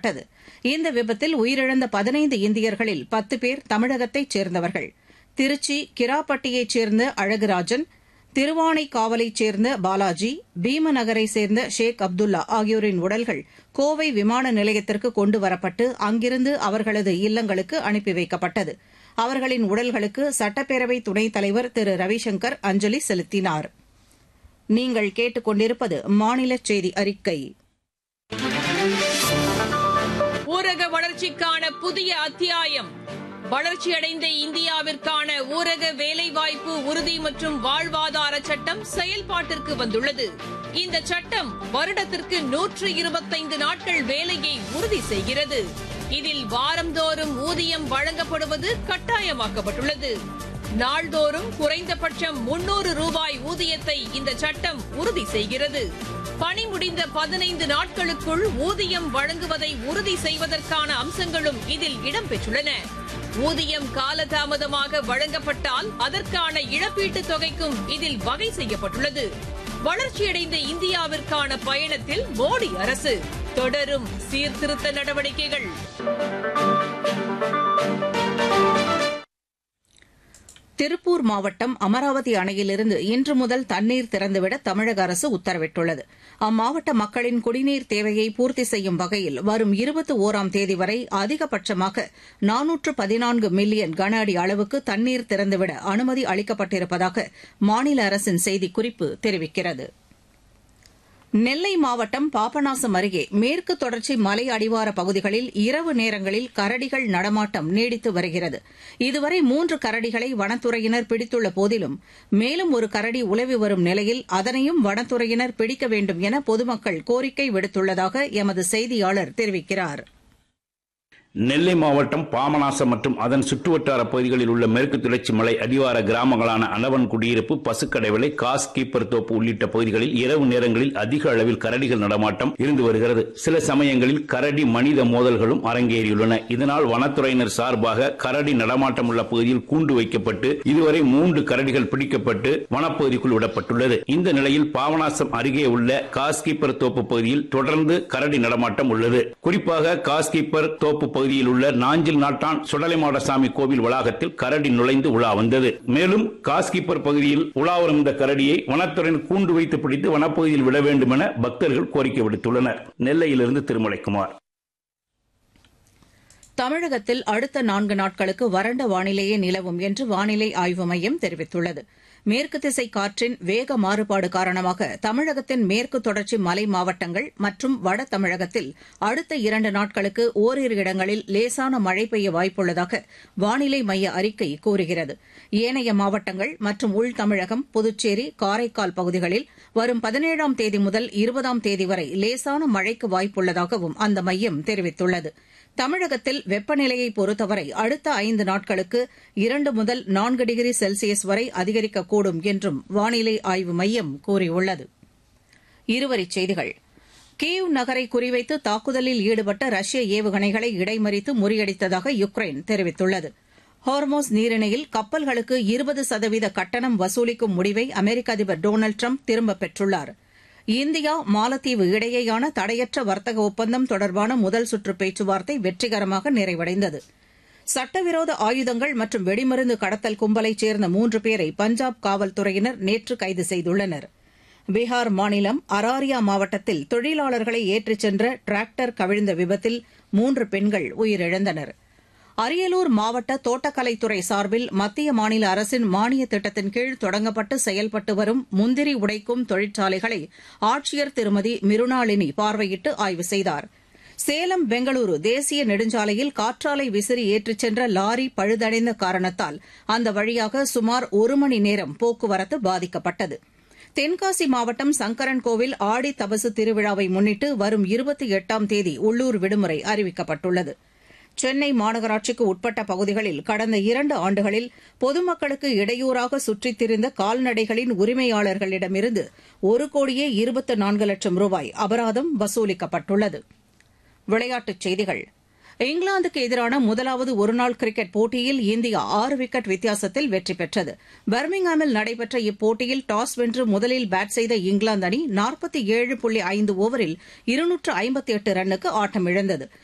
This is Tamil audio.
ஏற்பட்டது இந்த விபத்தில் உயிரிழந்த பதினைந்து இந்தியர்களில் பத்து பேர் தமிழகத்தைச் சேர்ந்தவர்கள் திருச்சி கிராப்பட்டியைச் சேர்ந்த அழகுராஜன் திருவானைக்காவலைச் சேர்ந்த பாலாஜி பீமநகரைச் சேர்ந்த ஷேக் அப்துல்லா ஆகியோரின் உடல்கள் கோவை விமான நிலையத்திற்கு கொண்டு வரப்பட்டு அங்கிருந்து அவர்களது இல்லங்களுக்கு அனுப்பி வைக்கப்பட்டது அவர்களின் உடல்களுக்கு சட்டப்பேரவை துணைத் தலைவர் திரு ரவிசங்கர் அஞ்சலி செலுத்தினார் நீங்கள் கேட்டுக்கொண்டிருப்பது மாநில செய்தி அறிக்கை ஊரக வளர்ச்சிக்கான புதிய அத்தியாயம் வளர்ச்சியடைந்த இந்தியாவிற்கான ஊரக வேலைவாய்ப்பு உறுதி மற்றும் வாழ்வாதார சட்டம் செயல்பாட்டிற்கு வந்துள்ளது இந்த சட்டம் வருடத்திற்கு நூற்று இருபத்தைந்து நாட்கள் வேலையை உறுதி செய்கிறது இதில் வாரந்தோறும் ஊதியம் வழங்கப்படுவது கட்டாயமாக்கப்பட்டுள்ளது நாள்தோறும் குறைந்தபட்சம் முன்னூறு ரூபாய் ஊதியத்தை இந்த சட்டம் உறுதி செய்கிறது பணி முடிந்த பதினைந்து நாட்களுக்குள் ஊதியம் வழங்குவதை உறுதி செய்வதற்கான அம்சங்களும் இதில் இடம்பெற்றுள்ளன ஊதியம் காலதாமதமாக வழங்கப்பட்டால் அதற்கான இழப்பீட்டுத் தொகைக்கும் இதில் வகை செய்யப்பட்டுள்ளது வளர்ச்சியடைந்த இந்தியாவிற்கான பயணத்தில் மோடி அரசு தொடரும் சீர்திருத்த நடவடிக்கைகள் திருப்பூர் மாவட்டம் அமராவதி அணையிலிருந்து இன்று முதல் தண்ணீர் திறந்துவிட தமிழக அரசு உத்தரவிட்டுள்ளது அம்மாவட்ட மக்களின் குடிநீர் தேவையை பூர்த்தி செய்யும் வகையில் வரும் இருபத்தி ஒராம் தேதி வரை அதிகபட்சமாக நானூற்று பதினான்கு மில்லியன் கன அடி அளவுக்கு தண்ணீர் திறந்துவிட அனுமதி அளிக்கப்பட்டிருப்பதாக மாநில அரசின் செய்திக்குறிப்பு தெரிவிக்கிறது நெல்லை மாவட்டம் பாபநாசம் அருகே மேற்கு தொடர்ச்சி மலை அடிவார பகுதிகளில் இரவு நேரங்களில் கரடிகள் நடமாட்டம் நீடித்து வருகிறது இதுவரை மூன்று கரடிகளை வனத்துறையினர் பிடித்துள்ள போதிலும் மேலும் ஒரு கரடி உலவி வரும் நிலையில் அதனையும் வனத்துறையினர் பிடிக்க வேண்டும் என பொதுமக்கள் கோரிக்கை விடுத்துள்ளதாக எமது செய்தியாளர் தெரிவிக்கிறாா் நெல்லை மாவட்டம் பாமநாசம் மற்றும் அதன் சுற்றுவட்டார பகுதிகளில் உள்ள மேற்கு தொடர்ச்சி மலை அடிவார கிராமங்களான அனவன் குடியிருப்பு பசுக்கடைவிலை காஸ் கீப்பர் தோப்பு உள்ளிட்ட பகுதிகளில் இரவு நேரங்களில் அதிக அளவில் கரடிகள் நடமாட்டம் இருந்து வருகிறது சில சமயங்களில் கரடி மனித மோதல்களும் அரங்கேறியுள்ளன இதனால் வனத்துறையினர் சார்பாக கரடி நடமாட்டம் உள்ள பகுதியில் கூண்டு வைக்கப்பட்டு இதுவரை மூன்று கரடிகள் பிடிக்கப்பட்டு வனப்பகுதிக்குள் விடப்பட்டுள்ளது இந்த நிலையில் பாபநாசம் அருகே உள்ள காஸ்கீப்பர் தோப்பு பகுதியில் தொடர்ந்து கரடி நடமாட்டம் உள்ளது குறிப்பாக காஸ்கீப்பர் தோப்பு பகுதியில் உள்ள நாஞ்சில் நாட்டான் சுடலைமாடசாமி கோவில் வளாகத்தில் கரடி நுழைந்து உலா வந்தது மேலும் காஸ்கீப்பர் பகுதியில் உலா வரும் இந்த கரடியை வனத்துறையினர் கூண்டு வைத்து பிடித்து வனப்பகுதியில் விட வேண்டும் என பக்தர்கள் கோரிக்கை விடுத்துள்ளனர் நெல்லையிலிருந்து திருமலைக்குமார் தமிழகத்தில் அடுத்த நான்கு நாட்களுக்கு வறண்ட வானிலையே நிலவும் என்று வானிலை ஆய்வு மையம் தெரிவித்துள்ளது மேற்கு திசை காற்றின் வேக மாறுபாடு காரணமாக தமிழகத்தின் மேற்கு தொடர்ச்சி மலை மாவட்டங்கள் மற்றும் வட தமிழகத்தில் அடுத்த இரண்டு நாட்களுக்கு ஓரிரு இடங்களில் லேசான மழை பெய்ய வாய்ப்புள்ளதாக வானிலை மைய அறிக்கை கூறுகிறது ஏனைய மாவட்டங்கள் மற்றும் உள் தமிழகம் புதுச்சேரி காரைக்கால் பகுதிகளில் வரும் பதினேழாம் தேதி முதல் இருபதாம் தேதி வரை லேசான மழைக்கு வாய்ப்புள்ளதாகவும் அந்த மையம் தெரிவித்துள்ளது தமிழகத்தில் வெப்பநிலையை பொறுத்தவரை அடுத்த ஐந்து நாட்களுக்கு இரண்டு முதல் நான்கு டிகிரி செல்சியஸ் வரை அதிகரிக்கக்கூடும் என்றும் வானிலை ஆய்வு மையம் கூறியுள்ளது இருவரிச் செய்திகள் கீவ் நகரை குறிவைத்து தாக்குதலில் ஈடுபட்ட ரஷ்ய ஏவுகணைகளை இடைமறித்து முறியடித்ததாக யுக்ரைன் தெரிவித்துள்ளது ஹார்மோஸ் நீரிணையில் கப்பல்களுக்கு இருபது சதவீத கட்டணம் வசூலிக்கும் முடிவை அமெரிக்க அதிபர் டொனால்டு ட்ரம்ப் திரும்பப் பெற்றுள்ளாா் இந்தியா மாலத்தீவு இடையேயான தடையற்ற வர்த்தக ஒப்பந்தம் தொடர்பான முதல் சுற்று பேச்சுவார்த்தை வெற்றிகரமாக நிறைவடைந்தது சட்டவிரோத ஆயுதங்கள் மற்றும் வெடிமருந்து கடத்தல் கும்பலைச் சேர்ந்த மூன்று பேரை பஞ்சாப் காவல்துறையினர் நேற்று கைது செய்துள்ளனர் பீகார் மாநிலம் அராரியா மாவட்டத்தில் தொழிலாளர்களை ஏற்றிச் சென்ற டிராக்டர் கவிழ்ந்த விபத்தில் மூன்று பெண்கள் உயிரிழந்தனா் அரியலூர் மாவட்ட தோட்டக்கலைத்துறை சார்பில் மத்திய மாநில அரசின் மானிய திட்டத்தின் கீழ் தொடங்கப்பட்டு செயல்பட்டு வரும் முந்திரி உடைக்கும் தொழிற்சாலைகளை ஆட்சியர் திருமதி மிருணாளினி பார்வையிட்டு ஆய்வு செய்தார் சேலம் பெங்களூரு தேசிய நெடுஞ்சாலையில் காற்றாலை விசிறி ஏற்றிச் சென்ற லாரி பழுதடைந்த காரணத்தால் அந்த வழியாக சுமார் ஒரு மணி நேரம் போக்குவரத்து பாதிக்கப்பட்டது தென்காசி மாவட்டம் சங்கரன்கோவில் ஆடி தபசு திருவிழாவை முன்னிட்டு வரும் இருபத்தி எட்டாம் தேதி உள்ளூர் விடுமுறை அறிவிக்கப்பட்டுள்ளது சென்னை மாநகராட்சிக்கு உட்பட்ட பகுதிகளில் கடந்த இரண்டு ஆண்டுகளில் பொதுமக்களுக்கு இடையூறாக சுற்றித் திரிந்த கால்நடைகளின் உரிமையாளர்களிடமிருந்து ஒரு கோடியே இருபத்து நான்கு லட்சம் ரூபாய் அபராதம் வசூலிக்கப்பட்டுள்ளது விளையாட்டுச் செய்திகள் இங்கிலாந்துக்கு எதிரான முதலாவது ஒருநாள் கிரிக்கெட் போட்டியில் இந்தியா ஆறு விக்கெட் வித்தியாசத்தில் வெற்றி பெற்றது பர்மிங்ஹாமில் நடைபெற்ற இப்போட்டியில் டாஸ் வென்று முதலில் பேட் செய்த இங்கிலாந்து அணி நாற்பத்தி ஏழு புள்ளி ஐந்து ஓவரில் இருநூற்று ஐம்பத்தி எட்டு ரன்னுக்கு ஆட்டமிழந்தது